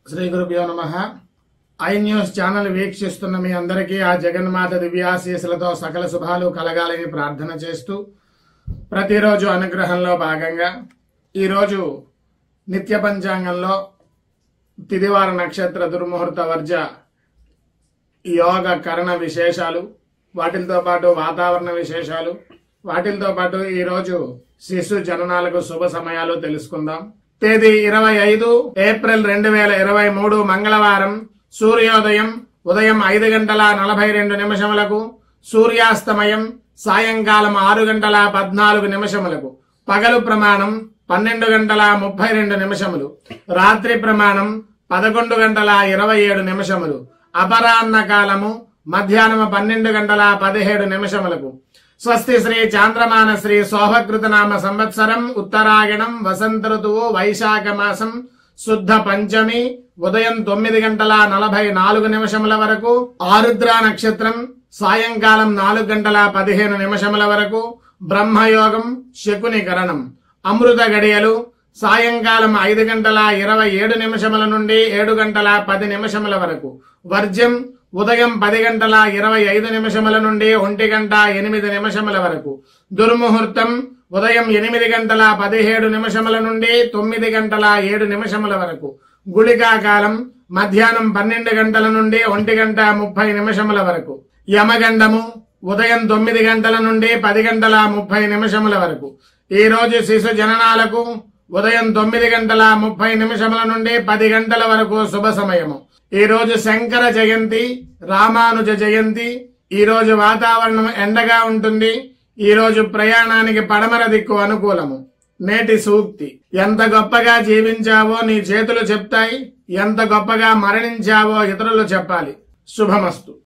శ్రీ గురుభ్యో నమ I news channel వీక్షిస్తున్న మీ అందరికీ ఆ జగన్మాత దివ్యాశీసులతో సకల శుభాలు కలగాలని ప్రార్థన చేస్తూ ప్రతిరోజు అనుగ్రహంలో భాగంగా ఈరోజు నిత్య పంచాంగంలో తిదివార నక్షత్ర దుర్ముహూర్త వర్జ యోగ కరణ విశేషాలు వాటితో పాటు వాతావరణ విశేషాలు వాటితో పాటు ఈరోజు శిశు జననాలకు శుభ సమయాలు తెలుసుకుందాం తేదీ ఇరవై ఐదు ఏప్రిల్ రెండు వేల ఇరవై మూడు మంగళవారం సూర్యోదయం ఉదయం ఐదు గంటల నలభై రెండు నిమిషములకు సూర్యాస్తమయం సాయంకాలం ఆరు గంటల పద్నాలుగు నిమిషములకు పగలు ప్రమాణం పన్నెండు గంటల ముప్పై రెండు నిమిషములు రాత్రి ప్రమాణం పదకొండు గంటల ఇరవై ఏడు నిమిషములు అపరాహ్న కాలము మధ్యాహ్నం పన్నెండు గంటల పదిహేడు నిమిషములకు స్వస్తి శ్రీ చాంద్రమాన శ్రీ శోభకృత నామ సంవత్సరం ఉత్తరాయణం వసంత ఋతువు వైశాఖ మాసం శుద్ధ పంచమి ఉదయం తొమ్మిది గంటల నలభై నాలుగు నిమిషముల వరకు ఆరుద్ర నక్షత్రం సాయంకాలం నాలుగు గంటల పదిహేను నిమిషముల వరకు బ్రహ్మయోగం శకుని కరణం అమృత గడియలు సాయంకాలం ఐదు గంటల ఇరవై ఏడు నిమిషముల నుండి ఏడు గంటల పది నిమిషముల వరకు వర్జ్యం ఉదయం పది గంటల ఇరవై ఐదు నిమిషముల నుండి ఒంటి గంట ఎనిమిది నిమిషముల వరకు దుర్ముహూర్తం ఉదయం ఎనిమిది గంటల పదిహేడు నిమిషముల నుండి తొమ్మిది గంటల ఏడు నిమిషముల వరకు గుళికా కాలం మధ్యాహ్నం పన్నెండు గంటల నుండి ఒంటి గంట ముప్పై నిమిషముల వరకు యమగండము ఉదయం తొమ్మిది గంటల నుండి పది గంటల ముప్పై నిమిషముల వరకు ఈ రోజు శిశు జననాలకు ఉదయం తొమ్మిది గంటల ముప్పై నిమిషముల నుండి పది గంటల వరకు శుభ సమయము ఈ రోజు శంకర జయంతి రామానుజ జయంతి ఈ రోజు వాతావరణం ఎండగా ఉంటుంది ఈ రోజు ప్రయాణానికి పడమర దిక్కు అనుకూలము నేటి సూక్తి ఎంత గొప్పగా జీవించావో నీ చేతులు చెప్తాయి ఎంత గొప్పగా మరణించావో ఇతరులు చెప్పాలి శుభమస్తు